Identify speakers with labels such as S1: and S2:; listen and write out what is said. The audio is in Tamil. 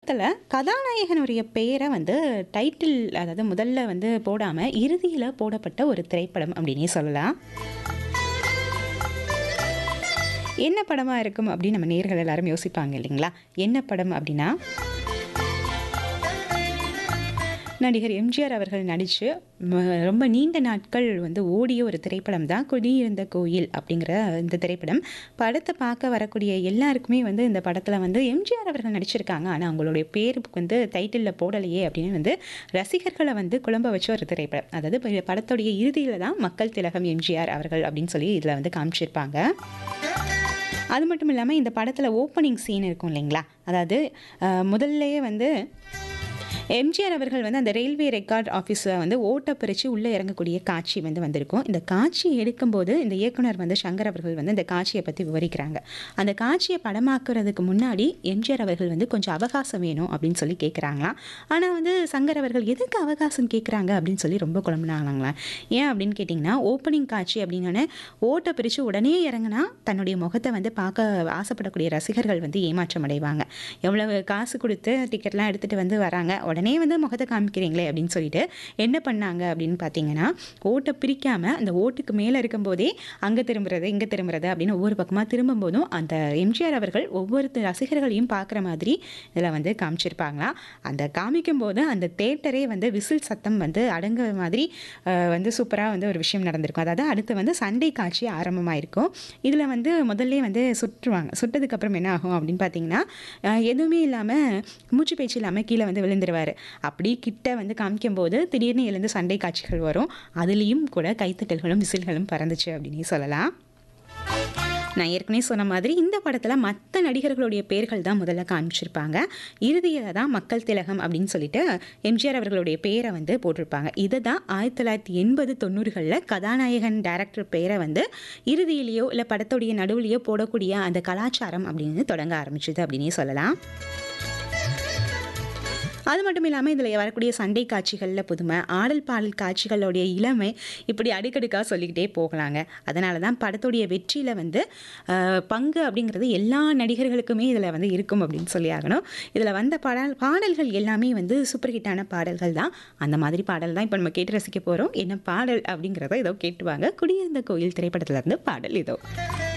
S1: படத்தில் கதாநாயகனுடைய பெயரை வந்து டைட்டில் அதாவது முதல்ல வந்து போடாமல் இறுதியில் போடப்பட்ட ஒரு திரைப்படம் அப்படின்னே சொல்லலாம் என்ன படமாக இருக்கும் அப்படின்னு நம்ம நேர்கள் எல்லாரும் யோசிப்பாங்க இல்லைங்களா என்ன படம் அப்படின்னா நடிகர் எம்ஜிஆர் அவர்கள் நடித்து ரொம்ப நீண்ட நாட்கள் வந்து ஓடிய ஒரு திரைப்படம் தான் குடியிருந்த கோயில் அப்படிங்கிற இந்த திரைப்படம் படத்தை பார்க்க வரக்கூடிய எல்லாருக்குமே வந்து இந்த படத்தில் வந்து எம்ஜிஆர் அவர்கள் நடிச்சிருக்காங்க ஆனால் அவங்களுடைய பேருக்கு வந்து டைட்டிலில் போடலையே அப்படின்னு வந்து ரசிகர்களை வந்து குழம்ப வச்ச ஒரு திரைப்படம் அதாவது இப்ப படத்துடைய இறுதியில் தான் மக்கள் திலகம் எம்ஜிஆர் அவர்கள் அப்படின்னு சொல்லி இதில் வந்து காமிச்சிருப்பாங்க அது மட்டும் இல்லாமல் இந்த படத்தில் ஓப்பனிங் சீன் இருக்கும் இல்லைங்களா அதாவது அஹ், முதல்லயே வந்து எம்ஜிஆர் அவர்கள் வந்து அந்த ரயில்வே ரெக்கார்ட் ஆஃபீஸை வந்து ஓட்ட பிரித்து உள்ளே இறங்கக்கூடிய காட்சி வந்து வந்திருக்கும் இந்த காட்சி எடுக்கும்போது இந்த இயக்குனர் வந்து சங்கர் அவர்கள் வந்து இந்த காட்சியை பற்றி விவரிக்கிறாங்க அந்த காட்சியை படமாக்குறதுக்கு முன்னாடி எம்ஜிஆர் அவர்கள் வந்து கொஞ்சம் அவகாசம் வேணும் அப்படின்னு சொல்லி கேட்குறாங்களாம் ஆனால் வந்து சங்கர் அவர்கள் எதுக்கு அவகாசம் கேட்குறாங்க அப்படின்னு சொல்லி ரொம்ப குழம்புனாங்களாம் ஏன் அப்படின்னு கேட்டிங்கன்னா ஓப்பனிங் காட்சி அப்படின்னோடனே ஓட்டை பிரித்து உடனே இறங்குனா தன்னுடைய முகத்தை வந்து பார்க்க ஆசைப்படக்கூடிய ரசிகர்கள் வந்து ஏமாற்றம் அடைவாங்க எவ்வளவு காசு கொடுத்து டிக்கெட்லாம் எடுத்துகிட்டு வந்து வராங்க உடனே வந்து முகத்தை காமிக்கிறீங்களே அப்படின்னு சொல்லிட்டு என்ன பண்ணாங்க அப்படின்னு பார்த்தீங்கன்னா ஓட்டை பிரிக்காமல் அந்த ஓட்டுக்கு மேலே இருக்கும்போதே அங்கே திரும்புறது இங்கே திரும்புறது அப்படின்னு ஒவ்வொரு பக்கமாக திரும்பும்போதும் அந்த எம்ஜிஆர் அவர்கள் ஒவ்வொரு ரசிகர்களையும் பார்க்குற மாதிரி இதில் வந்து காமிச்சிருப்பாங்களாம் அந்த காமிக்கும் போது அந்த தேட்டரே வந்து விசில் சத்தம் வந்து அடங்குற மாதிரி அஹ், வந்து சூப்பராக வந்து ஒரு விஷயம் நடந்திருக்கும் அதாவது அடுத்து வந்து சண்டை காட்சி ஆரம்பமாயிருக்கும் இதில் வந்து முதல்ல வந்து சுற்றுவாங்க சுட்டதுக்கப்புறம் என்ன ஆகும் அப்படின்னு பார்த்தீங்கன்னா அஹ், எதுவுமே இல்லாமல் மூச்சு பேச்சு இல்லாமல் கீழே வந்து விழுந்துருவார் அப்படி கிட்ட வந்து காமிக்கும்போது திடீர்னு எழுந்து சண்டை காட்சிகள் வரும் அதுலேயும் கூட கைத்தட்டல்களும் விசில்களும் பறந்துச்சு அப்படின்னே சொல்லலாம் நான் ஏற்கனவே சொன்ன மாதிரி இந்த படத்தில் மற்ற நடிகர்களுடைய பேர்கள் தான் முதல்ல காமிச்சிருப்பாங்க இறுதியில் தான் மக்கள் திலகம் அப்படின்னு சொல்லிட்டு எம்ஜிஆர் அவர்களுடைய பேரை வந்து போட்டிருப்பாங்க இதை தான் ஆயிரத்தி தொள்ளாயிரத்தி எண்பது தொண்ணூறுகளில் கதாநாயகன் டைரக்டர் பேரை வந்து இறுதியிலேயோ இல்லை படத்துடைய நடுவுலையோ போடக்கூடிய அந்த கலாச்சாரம் அப்படின்னு தொடங்க ஆரம்பிச்சது அப்படின்னே சொல்லலாம் அது மட்டும் இல்லாமல் இதில் வரக்கூடிய சண்டை காட்சிகளில் புதுமை ஆடல் பாடல் காட்சிகளுடைய இளமை இப்படி அடுக்கடுக்காக சொல்லிக்கிட்டே போகலாங்க அதனால தான் படத்துடைய வெற்றியில் வந்து அஹ், பங்கு அப்படிங்கிறது எல்லா நடிகர்களுக்குமே இதில் வந்து இருக்கும் அப்படின்னு சொல்லி ஆகணும் இதில் வந்த பாடல் பாடல்கள் எல்லாமே வந்து சூப்பர் ஹிட்டான பாடல்கள் தான் அந்த மாதிரி பாடல் தான் இப்போ நம்ம கேட்டு ரசிக்க போகிறோம் என்ன பாடல் அப்படிங்கிறத ஏதோ கேட்டுவாங்க குடியிருந்த கோயில் திரைப்படத்துல இருந்து பாடல் இதோ